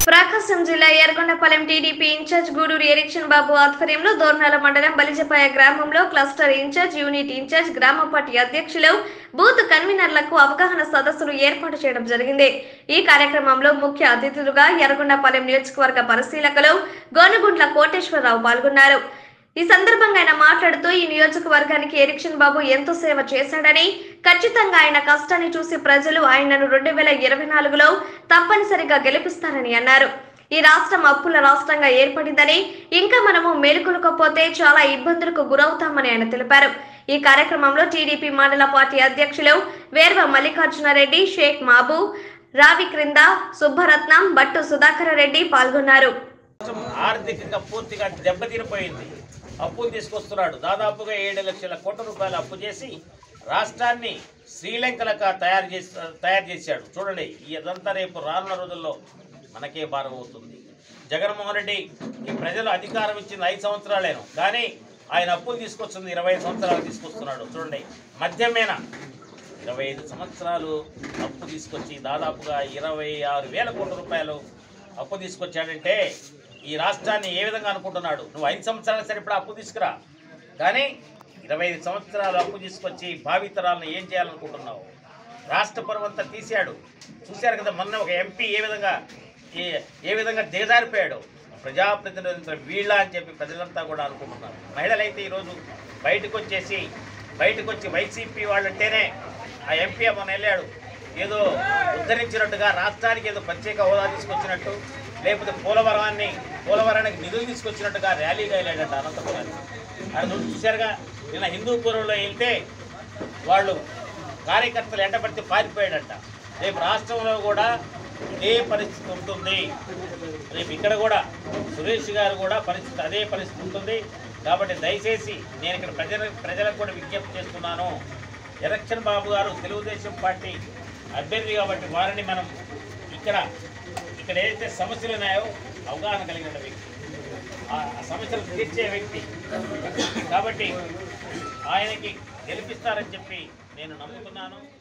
ప్రకాశం జిల్లా Yerragondapalem TDP incharge Guduru Erikshan Babu ఆధ్వర్యంలో దోర్నాల మండలం బలిజపాయ గ్రామంలో క్లస్టర్ ఇన్ఛార్జ్ యూనిట్ ఇన్ఛార్జ్ గ్రామ పార్టీ అధ్యక్షులు బూత్ కన్వీనర్లకు అవగాహన సదస్సులు ఏర్పాటు చేయడం జరిగింది ఈ కార్యక్రమంలో ముఖ్య అతిథులుగా ఎర్రగొండపాలెం నియోజకవర్గ పరిశీలకులు గోనగుంట్ల కోటేశ్వరరావు పాల్గొన్నారు ఈ సందర్భంగా ఆయన మాట్లాడుతూ ఈ నియోజకవర్గానికి ఎరిక్షన్ బాబు ఎంతో సేవ చేశాడని ఖచ్చితంగా ఆయన కష్టాన్ని చూసి ప్రజలు ఆయనను రెండు వేల ఇరవై నాలుగులో తప్పనిసరిగా గెలిపిస్తారని అన్నారు ఈ రాష్ట్రం అప్పుల రాష్ట్రంగా ఏర్పడిందని ఇంకా మనము మేలుకొలకపోతే చాలా ఇబ్బందులకు గురవుతామని ఆయన తెలిపారు ఈ కార్యక్రమంలో టీడీపీ మండల పార్టీ అధ్యక్షులు వేర్వ మల్లికార్జునారెడ్డి షేక్ మాబు రావి క్రింద సుబ్బరత్నం బట్టు సుధాకర రెడ్డి పాల్గొన్నారు రాష్ట్రం ఆర్థికంగా పూర్తిగా దెబ్బతినిపోయింది అప్పులు తీసుకొస్తున్నాడు దాదాపుగా ఏడు లక్షల కోట్ల రూపాయలు అప్పు చేసి రాష్ట్రాన్ని శ్రీలంకలగా తయారు చేసి తయారు చేశాడు చూడండి ఇదంతా రేపు రానున్న రోజుల్లో మనకే భారం అవుతుంది జగన్మోహన్ రెడ్డి ఈ ప్రజలు అధికారం ఇచ్చింది ఐదు సంవత్సరాలేను కానీ ఆయన అప్పులు తీసుకొస్తుంది ఇరవై ఐదు సంవత్సరాలు తీసుకొస్తున్నాడు చూడండి మధ్యమేన ఇరవై ఐదు సంవత్సరాలు అప్పు తీసుకొచ్చి దాదాపుగా ఇరవై ఆరు వేల కోట్ల రూపాయలు అప్పు తీసుకొచ్చాడంటే ఈ రాష్ట్రాన్ని ఏ విధంగా అనుకుంటున్నాడు నువ్వు ఐదు సంవత్సరాలు సరిపడా అప్పు తీసుకురా కానీ ఇరవై ఐదు సంవత్సరాలు అప్పు తీసుకొచ్చి భావితరాలను ఏం చేయాలనుకుంటున్నావు రాష్ట్ర పరువంతా తీశాడు చూశారు కదా మొన్న ఒక ఎంపీ ఏ విధంగా ఏ ఏ విధంగా దిగజారిపోయాడు ప్రజాప్రతినిధులు వీళ్ళ అని చెప్పి ప్రజలంతా కూడా అనుకుంటున్నారు మహిళలైతే ఈరోజు బయటకు వచ్చేసి బయటకు వచ్చి వైసీపీ వాళ్ళంటేనే ఆ ఎంపీ మొన్న వెళ్ళాడు ఏదో ఉద్ధరించినట్టుగా రాష్ట్రానికి ఏదో ప్రత్యేక హోదా తీసుకొచ్చినట్టు లేకపోతే పోలవరాన్ని పోలవరానికి నిధులు తీసుకొచ్చినట్టుగా ర్యాలీగా వెళ్ళాడట అనంతపురానికి అది నువ్వు చూశారుగా నిన్న హిందూపురంలో వెళ్తే వాళ్ళు కార్యకర్తలు ఎండబడితే పారిపోయాడంట రేపు రాష్ట్రంలో కూడా ఇదే పరిస్థితి ఉంటుంది రేపు ఇక్కడ కూడా సురేష్ గారు కూడా పరిస్థితి అదే పరిస్థితి ఉంటుంది కాబట్టి దయచేసి నేను ఇక్కడ ప్రజల ప్రజలకు కూడా విజ్ఞప్తి చేస్తున్నాను ఎలక్షన్ బాబు గారు తెలుగుదేశం పార్టీ అభ్యర్థి కాబట్టి వారిని మనం ఇక్కడ ఇక్కడ ఏదైతే సమస్యలు ఉన్నాయో అవగాహన కలిగిన వ్యక్తి ఆ ఆ సమస్యలు తీర్చే వ్యక్తి కాబట్టి ఆయనకి గెలిపిస్తారని చెప్పి నేను నమ్ముతున్నాను